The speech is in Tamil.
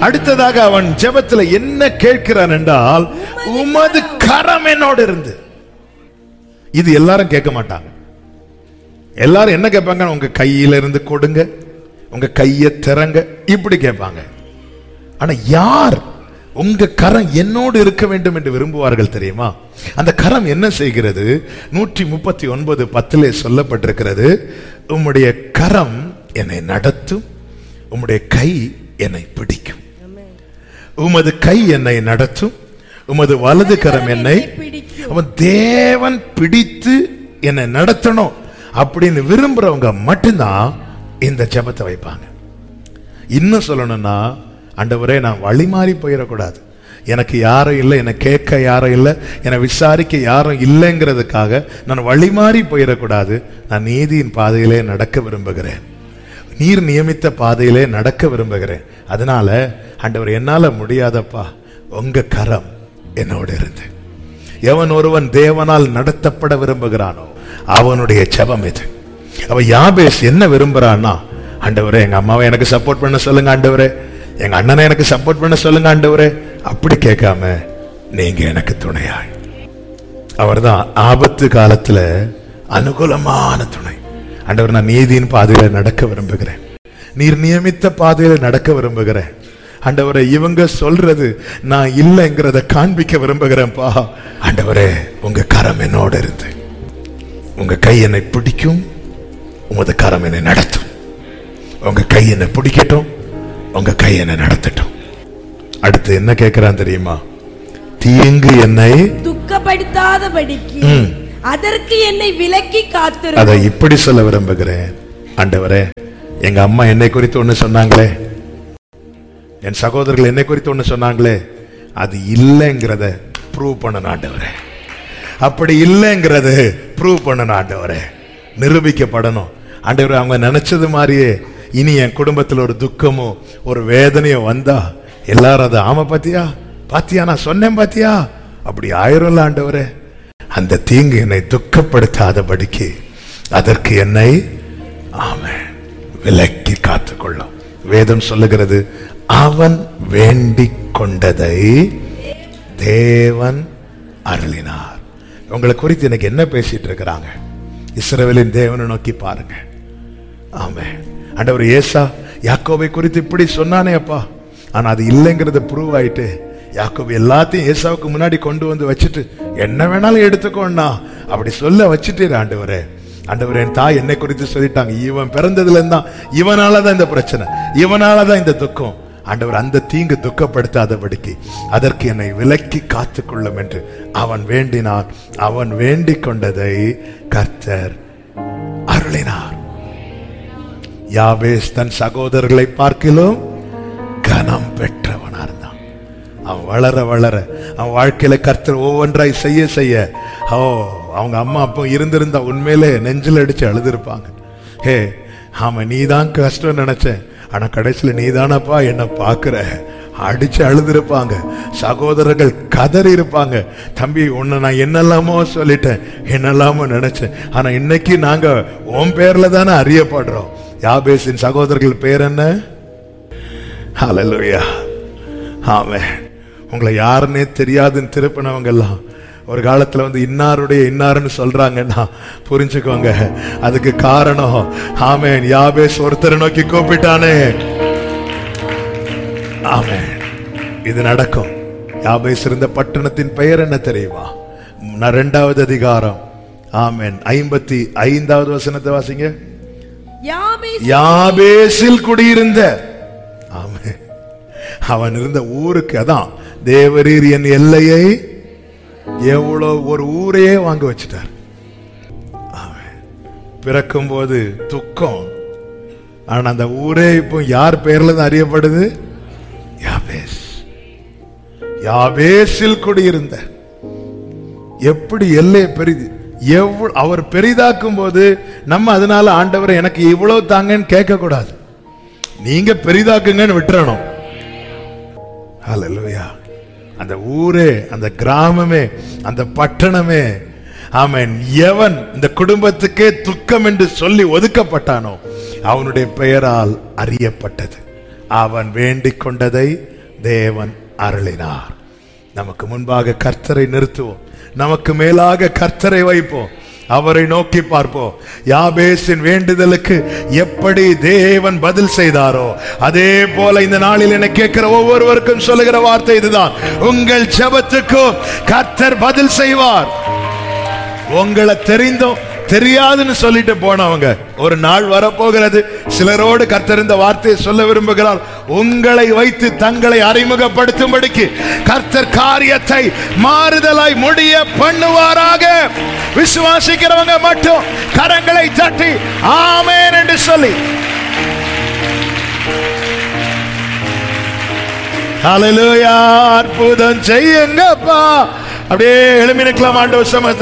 அடுத்ததாக அவன் ஜெபத்துல என்ன கேட்கிறான் என்றால் உமது கரம் என்னோடு இருந்து இது எல்லாரும் கேட்க மாட்டாங்க எல்லாரும் என்ன கேட்பாங்க உங்க கையில இருந்து கொடுங்க உங்க கையை திறங்க இப்படி கேட்பாங்க ஆனா யார் உங்க கரம் என்னோடு இருக்க வேண்டும் என்று விரும்புவார்கள் தெரியுமா அந்த கரம் என்ன செய்கிறது நூற்றி முப்பத்தி ஒன்பது பத்திலே சொல்லப்பட்டிருக்கிறது உம்முடைய கரம் என்னை நடத்தும் உம்முடைய கை என்னை பிடிக்கும் உமது கை என்னை நடத்தும் உமது வலது கரம் என்னை பிடிக்கும் அவன் தேவன் பிடித்து என்னை நடத்தணும் அப்படின்னு விரும்புறவங்க மட்டும்தான் இந்த ஜெபத்தை வைப்பாங்க இன்னும் சொல்லணும்னா ஆண்டவரே நான் வழி மாறி போயிடக்கூடாது எனக்கு யாரும் இல்லை என்னை கேட்க யாரும் இல்லை என்னை விசாரிக்க யாரும் இல்லைங்கிறதுக்காக நான் வழி மாறி போயிடக்கூடாது நான் நீதியின் பாதையிலே நடக்க விரும்புகிறேன் நீர் நியமித்த பாதையிலே நடக்க விரும்புகிறேன் அதனால ஆண்டவர் என்னால முடியாதப்பா உங்க கரம் என்னோடு இருந்து எவன் ஒருவன் தேவனால் நடத்தப்பட விரும்புகிறானோ அவனுடைய ஜெபம் இது அவ யாபேஸ் என்ன விரும்புறான்னா ஆண்டவரே எங்க அம்மாவை எனக்கு சப்போர்ட் பண்ண சொல்லுங்க ஆண்டவரே எங்க அண்ணனை எனக்கு சப்போர்ட் பண்ண சொல்லுங்க ஆண்டவரே அப்படி கேட்காம நீங்க எனக்கு துணையாய் அவர்தான் ஆபத்து காலத்துல அனுகூலமான துணை ஆண்டவர் நான் நீதியின் பாதையில நடக்க விரும்புகிறேன் நீர் நியமித்த பாதையில நடக்க விரும்புகிறேன் ஆண்டவரே இவங்க சொல்றது நான் இல்லைங்கிறத காண்பிக்க விரும்புகிறேன்ப்பா ஆண்டவரே உங்க கரம் என்னோட இருந்து உங்க கை என்னை பிடிக்கும் உமது கரம் என்னை நடத்தும் உங்க கை என்னை பிடிக்கட்டும் உங்க கை என்னை நடத்தட்டும் அடுத்து என்ன கேட்கிறான் தெரியுமா தீங்கு என்னை துக்கப்படுத்தாதபடிக்கு ம். அதற்கு என்னை விலக்கி அதை காத்திருக்கும் இப்படி சொல்ல விரும்புகிறேன் ஆண்டவரே எங்க அம்மா என்னை குறித்து ஒண்ணு சொன்னாங்களே என் சகோதரர்கள் என்னை குறித்து ஒண்ணு சொன்னாங்களே அது இல்லைங்கிறத ப்ரூவ் பண்ணணும் ஆண்டவரே அப்படி இல்லைங்கிறத ப்ரூவ் பண்ணணும் ஆண்டவரே நிரூபிக்கப்படணும் ஆண்டவரே அவங்க நினைச்சது மாதிரியே இனி என் குடும்பத்தில் ஒரு துக்கமோ ஒரு வேதனையோ வந்தா எல்லாரும் அதை ஆமா பாத்தியா பாத்தியா நான் சொன்னேன் பாத்தியா அப்படி ஆயிரும்ல ஆண்டவரே அந்த தீங்கு என்னை துக்கப்படுத்தாதபடிக்கு அதற்கு என்னை ஆமென் விலக்கி காத்துக்கொள்ளும் வேதம் சொல்லுகிறது அவன் வேண்டிக் கொண்டதை தேவன் அருளினார் உங்களை குறித்து எனக்கு என்ன பேசிட்டு இருக்கிறாங்க இஸ்ரவேலின் தேவனை நோக்கி பாருங்க ஆமே ஆண்டவர் ஏசா யாக்கோபை குறித்து இப்படி சொன்னானே அப்பா ஆனா அது இல்லைங்கிறத ப்ரூவ் ஆயிட்டு யாக்கோபு எல்லாத்தையும் ஏசாவுக்கு முன்னாடி கொண்டு வந்து வச்சுட்டு என்ன வேணாலும் எடுத்துக்கோண்ணா அப்படி சொல்ல வச்சுட்டே ஆண்டவரே ஆண்டவர் என் தாய் என்னை குறித்து சொல்லிட்டாங்க இவன் பிறந்ததுல இருந்தான் இவனால தான் இந்த பிரச்சனை இவனால தான் இந்த துக்கம் ஆண்டவர் அந்த தீங்கு துக்கப்படுத்தாதபடிக்கு அதற்கு என்னை விலக்கி காத்துக்கொள்ளும் என்று அவன் வேண்டினான் அவன் வேண்டிக் கொண்டதை கர்த்தர் அருளினார் யாபேஸ் தன் சகோதரர்களை பார்க்கிலும் கனம் பெற்றவனா இருந்தான் அவன் வளர வளர அவன் வாழ்க்கையில கர்த்தர் ஒவ்வொன்றாய் செய்ய செய்ய ஓ அவங்க அம்மா அப்பா இருந்திருந்தா உண்மையிலே நெஞ்சில் அடிச்சு அழுதுருப்பாங்க ஹே ஆமா நீ தான் கஷ்டம் நினைச்சேன் ஆனா கடைசியில நீதானப்பா என்ன பாக்குற அடிச்சு அழுதுருப்பாங்க சகோதரர்கள் கதறி இருப்பாங்க தம்பி உன்னை நான் என்னெல்லாமோ சொல்லிட்டேன் என்னெல்லாமோ நினைச்சேன் ஆனா இன்னைக்கு நாங்க உன் பேர்ல தானே அறியப்படுறோம் யாபேசின் சகோதரர்கள் பேர் என்ன ஹalleluya ஆமென் உங்களை யாருன்னே தெரியாதுன்னு திருப்பினவங்க எல்லாம் ஒரு காலத்துல வந்து இன்னாருடைய இன்னாருன்னு சொல்றாங்கன்னா புரிஞ்சுக்கோங்க அதுக்கு காரணம் ஆமென் யாபேஸ் ஒருத்தரை நோக்கி கூப்பிட்டானே ஆமென் இது நடக்கும் யாபேஸ் இருந்த பட்டணத்தின் பெயர் என்ன தெரியுமா நான் ரெண்டாவது அதிகாரம் ஆமென் ஐம்பத்தி ஐந்தாவது வசனத்தை வாசிங்க யாபேஸ் யாபேசில் குடியிருந்த ஆமென் அவன் இருந்த ஊருக்கு அதான் தேவரீர் என் எல்லையை எவ்வளவு ஒரு ஊரையே வாங்க வச்சுட்டார் ஆமென். பிறக்கும்போது துக்கம் ஆனா அந்த ஊரே இப்போ யார் பேர்ல தான் அறியப்படுது யாபேஸ் யாபேசில் குடியிருந்த எப்படி எல்லை பெரிது எவ்வளவு அவர் பெரிதாக்கும் போது நம்ம அதனால ஆண்டவரை எனக்கு இவ்வளவு தாங்கன்னு கேட்க கூடாது நீங்க பெரிதாக்குங்கன்னு விட்டுறணும் ஹalleluya அந்த ஊரே அந்த கிராமமே அந்த பட்டணமே ஆமென் எவன் இந்த குடும்பத்துக்கே துக்கம் என்று சொல்லி ஒதுக்கப்பட்டானோ அவனுடைய பெயரால் அறியப்பட்டது அவன் வேண்டிக் கொண்டதை தேவன் அருளினார் நமக்கு முன்பாக கர்த்தரை நிறுத்துவோம் நமக்கு மேலாக கர்த்தரை வைப்போம் அவரை நோக்கி பார்ப்போம் யாபேசின் வேண்டுதலுக்கு எப்படி தேவன் பதில் செய்தாரோ அதே போல இந்த நாளில் என கேட்கிற ஒவ்வொருவருக்கும் சொல்லுகிற வார்த்தை இதுதான் உங்கள் ஜெபத்துக்கும் கர்த்தர் பதில் செய்வார் உங்களை தெரிந்தும் தெரியாதுன்னு சொல்லிட்டு போனவங்க ஒரு நாள் வரப்போகிறது சிலரோடு கர்த்தர் இந்த வார்த்தையை சொல்ல விரும்புகிறார் உங்களை வைத்து தங்களை அறிமுகப்படுத்தும்படிக்கு கர்த்தர் காரியத்தை மாறுதலாய் முடிய பண்ணுவாராக விசுவாசிக்கிறவங்க மட்டும் கரங்களை தட்டி ஆமென் என்று சொல்லி ஹalleluya அற்புதம் செய்யுங்கப்பா அப்படியே எழுமி நிற்கலாம் ஆண்டவர் சமத்துல